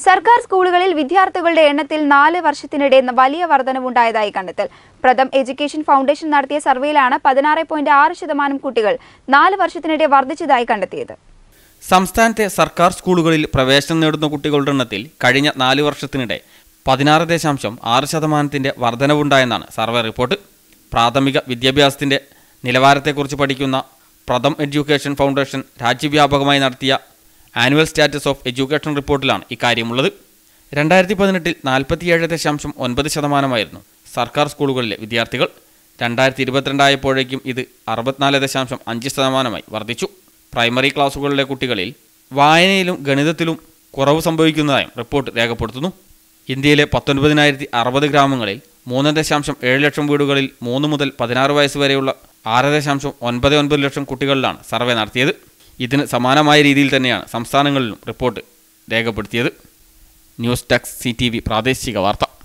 സർക്കാർ സ്കൂളുകളിൽ വിദ്യാർത്ഥികളുടെ എണ്ണത്തിൽ നാല് വർഷത്തിനിടെ വലിയ വർധനവുണ്ടായതായി കണ്ടെത്തൽ പ്രഥം എഡ്യൂക്കേഷൻ ഫൗണ്ടേഷൻ നടത്തിയ സർവേയിലാണ് പതിനാറ് പോയിന്റ് ആറ് ശതമാനം കുട്ടികൾ നാല് വർഷത്തിനിടെ വർദ്ധിച്ചതായി കണ്ടെത്തിയത് സംസ്ഥാനത്തെ സർക്കാർ സ്കൂളുകളിൽ പ്രവേശനം നേടുന്ന കുട്ടികളുടെ എണ്ണത്തിൽ കഴിഞ്ഞ നാല് വർഷത്തിനിടെ പതിനാറ് ദശാംശം ആറ് ശതമാനത്തിൻ്റെ വർധനവുണ്ടായെന്നാണ് സർവേ റിപ്പോർട്ട് പ്രാഥമിക വിദ്യാഭ്യാസത്തിൻ്റെ നിലവാരത്തെക്കുറിച്ച് പഠിക്കുന്ന പ്രഥം എഡ്യൂക്കേഷൻ ഫൗണ്ടേഷൻ രാജ്യവ്യാപകമായി നടത്തിയ ആനുവൽ സ്റ്റാറ്റസ് ഓഫ് എഡ്യൂക്കേഷൻ റിപ്പോർട്ടിലാണ് ഇക്കാര്യമുള്ളത് രണ്ടായിരത്തി പതിനെട്ടിൽ നാൽപ്പത്തിയേഴ് ദശാംശം ഒൻപത് ശതമാനമായിരുന്നു സർക്കാർ സ്കൂളുകളിലെ വിദ്യാർത്ഥികൾ രണ്ടായിരത്തി ഇരുപത്തിരണ്ടായപ്പോഴേക്കും ഇത് അറുപത്തിനാല് ദശാംശം അഞ്ച് ശതമാനമായി വർദ്ധിച്ചു പ്രൈമറി ക്ലാസ്സുകളിലെ കുട്ടികളിൽ വായനയിലും ഗണിതത്തിലും കുറവ് സംഭവിക്കുന്നതായും റിപ്പോർട്ട് രേഖപ്പെടുത്തുന്നു ഇന്ത്യയിലെ പത്തൊൻപതിനായിരത്തി അറുപത് ഗ്രാമങ്ങളിൽ മൂന്ന് ദശാംശം ഏഴ് ലക്ഷം വീടുകളിൽ മൂന്ന് മുതൽ പതിനാറ് വയസ്സ് വരെയുള്ള ആറ് ദശാംശം ഒൻപത് ഒൻപത് ലക്ഷം കുട്ടികളിലാണ് സർവേ നടത്തിയത് ഇതിന് സമാനമായ രീതിയിൽ തന്നെയാണ് സംസ്ഥാനങ്ങളിലും റിപ്പോർട്ട് രേഖപ്പെടുത്തിയത് ന്യൂസ് ഡെസ്ക് സി പ്രാദേശിക വാർത്ത